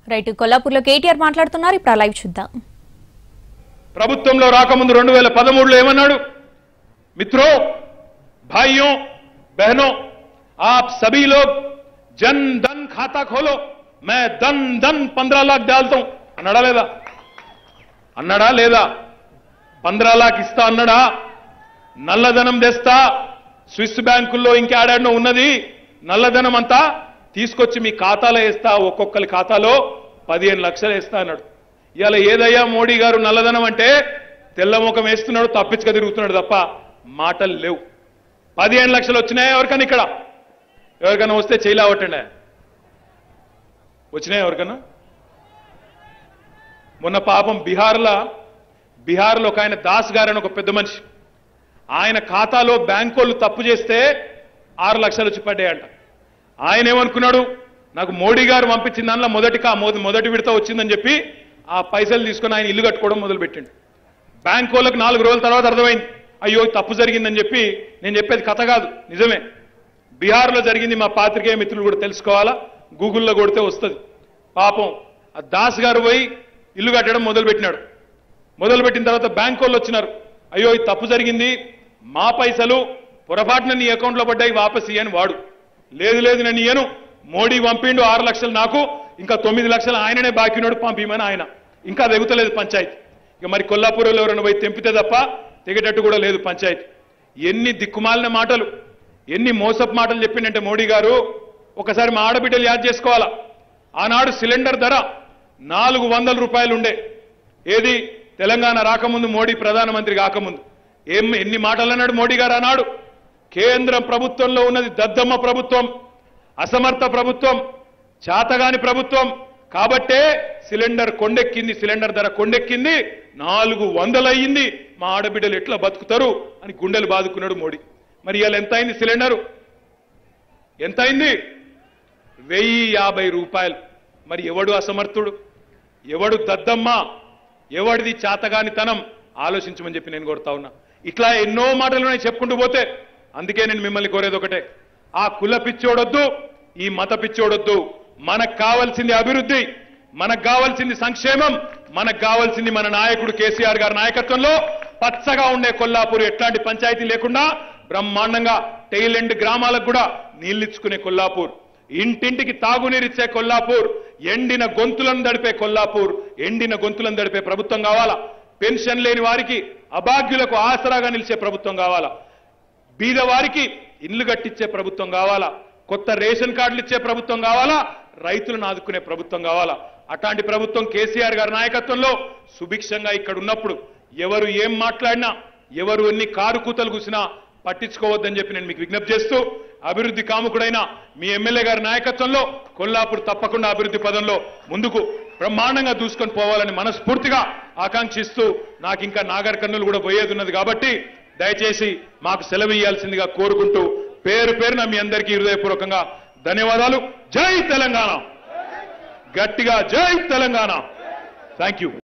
right కొల్లాపూర్లో KTR మాట్లాడుతున్నారు ఇప్పుడు ఆ లైవ్ చూద్దాం ప్రభుత్వంలో రాకముందు రెండు వేల పదమూడులో ఏమన్నాడు మిత్రో భాइयों बहनों आप सभी लोग जन धन खाता खोलो मैं धन धन पंद्रह लाख डालता हूं అన్నాడా లేదా అన్నాడా లేదా పంద్రా లాక్ ఇస్తా అన్నాడా నల్లధనం తెస్తా స్విస్ బ్యాంకుల్లో ఇంకేడాడనో ఉన్నది నల్లధనం అంతా తీసుకొచ్చి మీ ఖాతాలో వేస్తా ఒక్కొక్కరి ఖాతాలో పదిహేను లక్షలు వేస్తా అన్నాడు ఇవాళ ఏదయ్యా మోడీ గారు నల్లధనం అంటే తెల్లముఖం వేస్తున్నాడు తప్పించుక తిరుగుతున్నాడు తప్ప మాటలు లేవు పదిహేను లక్షలు వచ్చినాయా ఎవరికైనా ఇక్కడ ఎవరికైనా వస్తే చేయలేవట్టండి వచ్చినాయా ఎవరికైనా మొన్న పాపం బీహార్లో బీహార్లో ఒక ఆయన దాస్ గారు అని ఒక పెద్ద మనిషి ఆయన ఖాతాలో బ్యాంకోళ్ళు తప్పు చేస్తే ఆరు లక్షలు వచ్చి పడ్డాయంట ఆయన ఏమనుకున్నాడు నాకు మోడీ గారు పంపించిన దానిలో మొదటి కా మొద- మొదటి విడత వచ్చిందని చెప్పి ఆ పైసలు తీసుకొని ఆయన ఇల్లు కట్టుకోవడం మొదలుపెట్టిండు బ్యాంక్ వాళ్ళకి నాలుగు రోజుల తర్వాత అర్థమైంది అయ్యో తప్పు జరిగిందని చెప్పి నేను చెప్పేది కథ కాదు నిజమే బీహార్లో జరిగింది మా పాత్రికేయ మిత్రులు కూడా తెలుసుకోవాలా గూగుల్లో కొడితే వస్తుంది పాపం ఆ దాస్ గారు పోయి ఇల్లు కట్టడం మొదలుపెట్టినాడు మొదలుపెట్టిన తర్వాత బ్యాంక్ వాళ్ళు వచ్చినారు అయ్యో ఇది తప్పు జరిగింది మా పైసలు పొరపాటున నీ అకౌంట్లో పడ్డాయి వాపస్ ఇయ్యని వాడు లేదు లేదు నేను ఇయ్యను మోడీ పంపిండు ఆరు లక్షలు నాకు ఇంకా తొమ్మిది లక్షలు ఆయననే బాకీనాడు పంపిమని ఆయన ఇంకా తెగుతలేదు పంచాయతీ ఇక మరి కొల్లాపూర్లో ఎవరైనా పోయి తెంపితే తప్ప తెగేటట్టు కూడా లేదు పంచాయతీ ఎన్ని దిక్కుమాలిన మాటలు ఎన్ని మోసపు మాటలు చెప్పిండంటే మోడీ గారు ఒకసారి మా ఆడబిడ్డలు యాద్ చేసుకోవాలా ఆనాడు సిలిండర్ ధర నాలుగు వందల రూపాయలు ఉండే ఏది తెలంగాణ రాకముందు మోడీ ప్రధానమంత్రి కాకముందు ఏం ఎన్ని మాటలు అన్నాడు మోడీ గారు అన్నాడు కేంద్ర ప్రభుత్వంలో ఉన్నది దద్దమ్మ ప్రభుత్వం అసమర్థ ప్రభుత్వం చాతగాని ప్రభుత్వం కాబట్టే సిలిండర్ కొండెక్కింది సిలిండర్ ధర కొండెక్కింది నాలుగు వందలు అయ్యింది మా ఆడబిడ్డలు ఎట్లా బతుకుతారు అని గుండెలు బాదుకున్నాడు మోడీ మరి ఇవాళ ఎంత అయింది సిలిండరు ఎంత అయింది వెయ్యి యాభై రూపాయలు మరి ఎవడు అసమర్థుడు ఎవడు దద్దమ్మ ఎవడిది చాతగానితనం ఆలోచించమని చెప్పి నేను కోరుతా ఉన్నా ఇట్లా ఎన్నో మాటలు ఉన్నాయి చెప్పుకుంటూ పోతే అందుకే నేను మిమ్మల్ని కోరేది ఒకటే ఆ కుల పిచ్చోడొద్దు ఈ మత పిచ్చోడొద్దు మనకు కావాల్సింది అభివృద్ధి మనకు కావాల్సింది సంక్షేమం మనకు కావాల్సింది మన నాయకుడు కేసీఆర్ గారి నాయకత్వంలో పచ్చగా ఉండే కొల్లాపూర్ ఎట్లాంటి పంచాయతీ లేకుండా బ్రహ్మాండంగా టెయిల్ ఎండ్ గ్రామాలకు కూడా నీళ్ళిచ్చుకునే కొల్లాపూర్ ఇంటింటికి తాగునీరిచ్చే కొల్లాపూర్ ఎండిన గొంతులను దడిపే కొల్లాపూర్ ఎండిన గొంతులను దడిపే ప్రభుత్వం కావాలా పెన్షన్ లేని వారికి అభాగ్యులకు ఆసరాగా నిలిచే ప్రభుత్వం కావాలా బీదవారికి ఇల్లు కట్టించే ప్రభుత్వం కావాలా కొత్త రేషన్ కార్డులు ఇచ్చే ప్రభుత్వం కావాలా రైతులను ఆదుకునే ప్రభుత్వం కావాలా అట్లాంటి ప్రభుత్వం కేసీఆర్ గారి నాయకత్వంలో సుభిక్షంగా ఇక్కడ ఉన్నప్పుడు ఎవరు ఏం మాట్లాడినా ఎవరు ఎన్ని కారు కూతలు కూసినా పట్టించుకోవద్దని చెప్పి నేను మీకు విజ్ఞప్తి చేస్తూ అభివృద్ధి కాముకుడైన మీ ఎమ్మెల్యే గారి నాయకత్వంలో కొల్లాపూర్ తప్పకుండా అభివృద్ధి పదంలో ముందుకు బ్రహ్మాండంగా దూసుకొని పోవాలని మనస్ఫూర్తిగా ఆకాంక్షిస్తూ నాకు ఇంకా నాగర్ కర్నూలు కూడా పోయేది ఉన్నది కాబట్టి దయచేసి మాకు సెలవు ఇవ్వాల్సిందిగా కోరుకుంటూ పేరు పేరున మీ అందరికీ హృదయపూర్వకంగా ధన్యవాదాలు జై తెలంగాణ గట్టిగా జై తెలంగాణ థ్యాంక్ యూ